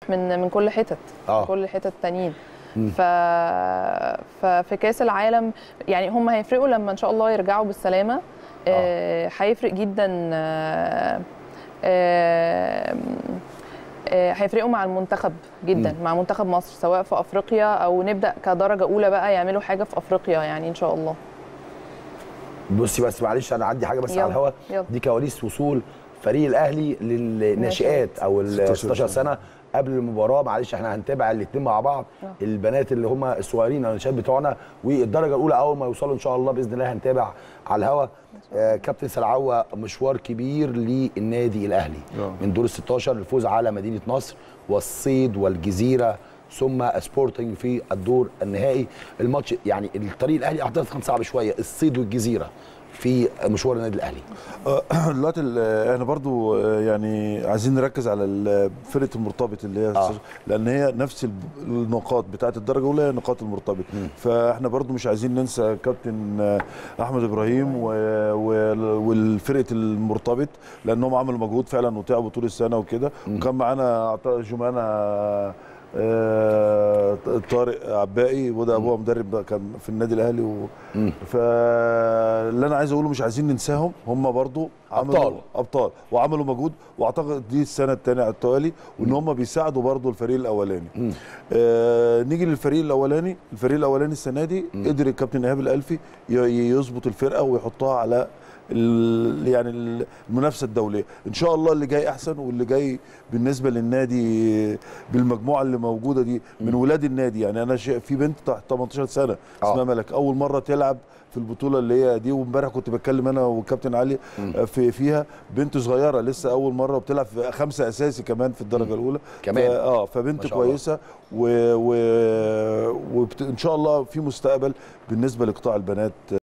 من من كل حتت آه. من كل الحتت التانيين مم. ف... ففي كاس العالم يعني هم هيفرقوا لما ان شاء الله يرجعوا بالسلامه آه، هيفرق جدا آه، آه، آه، هيفرقوا مع المنتخب جدا مع منتخب مصر سواء في افريقيا او نبدا كدرجه اولى بقى يعملوا حاجه في افريقيا يعني ان شاء الله بصي بس معلش انا عندي حاجه بس يلا، على الهوا يلا. دي كواليس وصول فريق الاهلي للناشئات او ال 16 16 سنه قبل المباراه معلش احنا هنتابع الاثنين مع بعض آه. البنات اللي هم الصغيرين الناشئات بتوعنا والدرجه الاولى اول ما يوصلوا ان شاء الله باذن الله هنتابع على الهوا آه كابتن سلعوه مشوار كبير للنادي الاهلي آه. من دور ال 16 الفوز على مدينه نصر والصيد والجزيره ثم سبورتنج في الدور النهائي الماتش يعني الطريق الاهلي اعتقد كان صعب شويه الصيد والجزيره في مشوار النادي الاهلي آه، دلوقتي ال- احنا برضو آه، يعني عايزين نركز على ال- فرقه المرتبط اللي هي آه. لان هي نفس ال- النقاط بتاعه الدرجه الاولى هي نقاط المرتبط فاحنا برضو مش عايزين ننسى كابتن آه، احمد ابراهيم و- و- والفرقه المرتبط لانهم عملوا مجهود فعلا وتعبوا طول السنه وكده وكان معانا أعتقد جمانه آه، طارق عباقي وده ابوها مدرب بقى كان في النادي الاهلي و... مم. فاللي انا عايز اقوله مش عايزين ننساهم هم برضو عملوا أبطال. ابطال وعملوا مجهود واعتقد دي السنه الثانيه على التوالي وان هم بيساعدوا برضو الفريق الاولاني مم. آه نيجي للفريق الاولاني الفريق الاولاني السنه دي قدر الكابتن ايهاب الالفي ي- يظبط الفرقه ويحطها على ال- يعني المنافسه الدوليه ان شاء الله اللي جاي احسن واللي جاي بالنسبه للنادي بالمجموعه اللي موجوده دي من ولاد النادي يعني انا شايف في بنت تحت 18 سنه آه. اسمها ملك اول مره تلعب في البطوله اللي هي دي وامبارح كنت بتكلم انا والكابتن علي آه، في فيها بنت صغيره لسه اول مره بتلعب في خمسه اساسي كمان في الدرجه الاولى كمان. ف- اه ما فبنت شاء الله. كويسه و... و... وان شاء الله في مستقبل بالنسبه لقطاع البنات